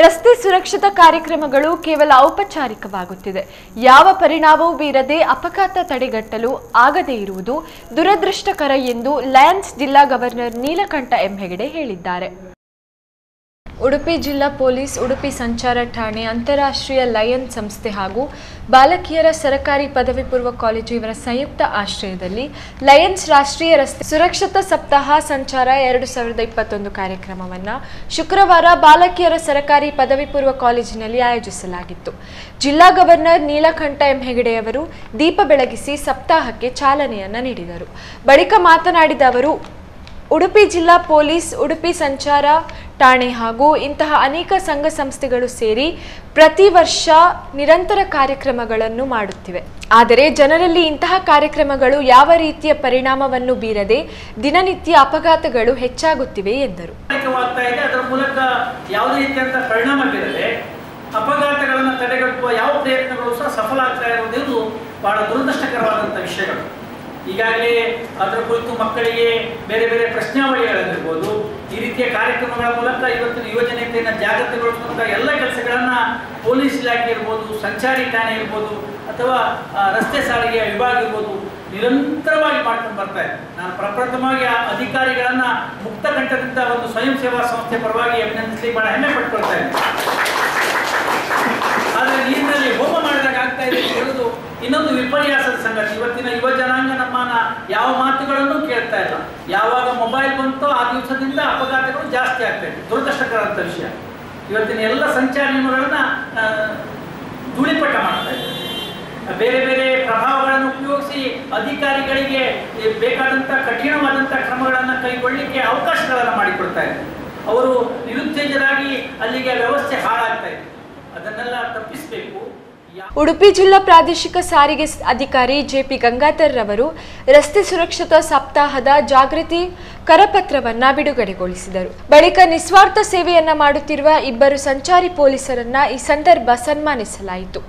ರಸ್ತೆ ಸುರಕ್ಷತಾ ಕಾರ್ಯಕ್ರಮಗಳು ಕೇವಲ ಔಪಚಾರಿಕವಾಗುತ್ತಿದೆ ಯಾವ ಪರಿಣಾಮವೂ ಬೀರದೆ ಅಪಘಾತ ತಡೆಗಟ್ಟಲು ಆಗದೇ ಇರುವುದು ದುರದೃಷ್ಟಕರ ಎಂದು ಲಯನ್ಸ್ ಜಿಲ್ಲಾ ಗವರ್ನರ್ ನೀಲಕಂಠ ಎಂ ಹೆಗಡೆ ಹೇಳಿದ್ದಾರೆ ಉಡುಪಿ ಜಿಲ್ಲಾ ಪೊಲೀಸ್ ಉಡುಪಿ ಸಂಚಾರ ಠಾಣೆ ಅಂತಾರಾಷ್ಟ್ರೀಯ ಲಯನ್ ಸಂಸ್ಥೆ ಹಾಗೂ ಬಾಲಕಿಯರ ಸರಕಾರಿ ಪದವಿ ಪೂರ್ವ ಕಾಲೇಜು ಇವರ ಸಂಯುಕ್ತ ಆಶ್ರಯದಲ್ಲಿ ಲಯನ್ಸ್ ರಾಷ್ಟ್ರೀಯ ರಸ್ತೆ ಸುರಕ್ಷತಾ ಸಪ್ತಾಹ ಸಂಚಾರ ಎರಡು ಸಾವಿರದ ಇಪ್ಪತ್ತೊಂದು ಕಾರ್ಯಕ್ರಮವನ್ನು ಶುಕ್ರವಾರ ಬಾಲಕಿಯರ ಸರಕಾರಿ ಪದವಿ ಪೂರ್ವ ಕಾಲೇಜಿನಲ್ಲಿ ಆಯೋಜಿಸಲಾಗಿತ್ತು ಜಿಲ್ಲಾ ಗವರ್ನರ್ ನೀಲಕಂಠ ಎಂ ಹೆಗಡೆಯವರು ದೀಪ ಬೆಳಗಿಸಿ ಸಪ್ತಾಹಕ್ಕೆ ಚಾಲನೆಯನ್ನ ನೀಡಿದರು ಬಳಿಕ ಮಾತನಾಡಿದ ಅವರು ಉಡುಪಿ ಜಿಲ್ಲಾ ಪೊಲೀಸ್ ಉಡುಪಿ ಸಂಚಾರ ಠಾಣೆ ಹಾಗೂ ಇಂತಹ ಅನೇಕ ಸಂಘ ಸಂಸ್ಥೆಗಳು ಸೇರಿ ಪ್ರತಿ ವರ್ಷ ನಿರಂತರ ಕಾರ್ಯಕ್ರಮಗಳನ್ನು ಮಾಡುತ್ತಿವೆ ಆದರೆ ಜನರಲ್ಲಿ ಇಂತಹ ಕಾರ್ಯಕ್ರಮಗಳು ಯಾವ ರೀತಿಯ ಪರಿಣಾಮವನ್ನು ಬೀರದೆ ದಿನನಿತ್ಯ ಅಪಘಾತಗಳು ಹೆಚ್ಚಾಗುತ್ತಿವೆ ಎಂದರು ಪ್ರಾಮಾಣಿಕವಾಗ್ತಾ ಇದೆ ಅದರ ಮೂಲಕ ಯಾವುದೇ ರೀತಿಯಂತ ಪರಿಣಾಮ ಬೀರದೆ ಅಪಘಾತಗಳನ್ನು ತಡೆಗಟ್ಟುವ ಯಾವ ಪ್ರಯತ್ನಗಳು ಸಹ ಸಫಲ ಆಗ್ತಾ ಇರುವುದು ಬಹಳ ದುರದೃಷ್ಟಕರವಾದಂಥ ವಿಷಯಗಳು ಈಗಾಗಲೇ ಅದರ ಕುರಿತು ಮಕ್ಕಳಿಗೆ ಬೇರೆ ಬೇರೆ ಪ್ರಶ್ನಾವಳಿಗಳಲ್ಲಿರ್ಬೋದು ಈ ರೀತಿಯ ಕಾರ್ಯಕ್ರಮಗಳ ಮೂಲಕ ಇವತ್ತಿನ ಯುವಜನತೆಯನ್ನು ಜಾಗೃತಿಗೊಳಿಸುವಂಥ ಎಲ್ಲ ಕೆಲಸಗಳನ್ನು ಪೊಲೀಸ್ ಇಲಾಖೆ ಇರ್ಬೋದು ಸಂಚಾರಿ ಠಾಣೆ ಇರ್ಬೋದು ಅಥವಾ ಆ, ರಸ್ತೆ ಸಾರಿಗೆಯ ವಿಭಾಗ ಇರ್ಬೋದು ನಿರಂತರವಾಗಿ ಮಾಡ್ಕೊಂಡು ಬರ್ತಾ ಇದೆ ನಾನು ಪ್ರಪ್ರಥಮವಾಗಿ ಆ ಅಧಿಕಾರಿಗಳನ್ನ ಮುಕ್ತ ಕಂಠದಿಂದ ಒಂದು ಸ್ವಯಂ ಸೇವಾ ಸಂಸ್ಥೆ ಪರವಾಗಿ ಅಭಿನಂದಿಸಲಿ ಬಹಳ ಹೆಮ್ಮೆ ಪಟ್ಕೊಳ್ತಾ ಇದ್ದೀನಿ ಆದರೆ ನೀರಿನಲ್ಲಿ ಹೋಮ ಮಾಡಿದಾಗ ಆಗ್ತಾ ಇದೆ ಅಂತ ಹೇಳುದು ಇನ್ನೊಂದು ವಿಪರ್ಯಾಸದ ಸಂಗತಿ ಇವತ್ತಿನ ಯುವ ಜನಾಂಗ ನಮ್ಮನ್ನ ಯಾವ ಮಾತುಗಳನ್ನು ಕೇಳ್ತಾ ಇಲ್ಲ ಯಾವಾಗ ಮೊಬೈಲ್ ಬಂತೋ ಆ ದಿವಸದಿಂದ ಅಪಘಾತಗಳು ಜಾಸ್ತಿ ಆಗ್ತಾ ಇದೆ ದುರದೃಷ್ಟಕರ ಅಂತ ವಿಷಯ ಇವತ್ತಿನ ಎಲ್ಲ ಸಂಚಾರ ನಿಯಮಗಳನ್ನ ಆ, ಧೂಳಿಪಟ ಮಾಡ್ತಾ ಇದೆ ಬೇರೆ ಬೇರೆ ಪ್ರಭಾವಗಳನ್ನು ಉಪಯೋಗಿಸಿ ಅಧಿಕಾರಿಗಳಿಗೆ ಈ ಬೇಕಾದಂಥ ಕಠಿಣವಾದಂಥ ಕ್ರಮಗಳನ್ನು ಕೈಗೊಳ್ಳಲಿಕ್ಕೆ ಅವಕಾಶಗಳನ್ನು ಮಾಡಿಕೊಡ್ತಾ ಇದೆ ಅವರು ನಿರುತ್ತೇಜರಾಗಿ ಅಲ್ಲಿಗೆ ವ್ಯವಸ್ಥೆ ಹಾಳಾಗ್ತಾ ಇದೆ ಅದನ್ನೆಲ್ಲ ತಪ್ಪಿಸಬೇಕು ಉಡುಪಿ ಜಿಲ್ಲಾ ಪ್ರಾದೇಶಿಕ ಸಾರಿಗೆ ಸ್- ಅಧಿಕಾರಿ ಜೆಪಿ ಗಂಗಾಧರ್ ರವರು ರಸ್ತೆ ಸುರಕ್ಷತಾ ಸಪ್ತಾಹದ ಜಾಗೃತಿ ಕರಪತ್ರವನ್ನ ಬಿಡುಗಡೆಗೊಳಿಸಿದರು ಬಳಿಕ ನಿಸ್ವಾರ್ಥ ಸೇವೆಯನ್ನ ಮಾಡುತ್ತಿರುವ ಇಬ್ಬರು ಸಂಚಾರಿ ಪೊಲೀಸರನ್ನ ಈ ಸಂದರ್ಭ ಸನ್ಮಾನಿಸಲಾಯಿತು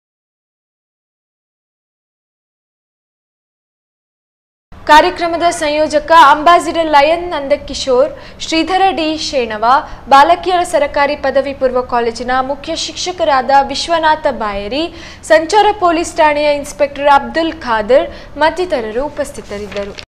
ಕಾರ್ಯಕ್ರಮದ ಸಂಯೋಜಕ ambassador lion Nandakishore Shridhara D Shenava ಬಾಲಕಿಯರ ಸರಕಾರಿ ಪದವಿ ಪೂರ್ವ ಕಾಲೇಜಿನ ಮುಖ್ಯ ಶಿಕ್ಷಕರಾದ ವಿಶ್ವನಾಥ ಬಾಯರಿ ಸಂಚಾರ ಪೊಲೀಸ್ ಠಾಣೆಯ ಇನ್ಸ್ಪೆಕ್ಟರ್ ಅಬ್ದುಲ್ ಖಾದರ್ ಮತ್ತಿತರರು ಉಪಸ್ಥಿತರಿದ್ದರು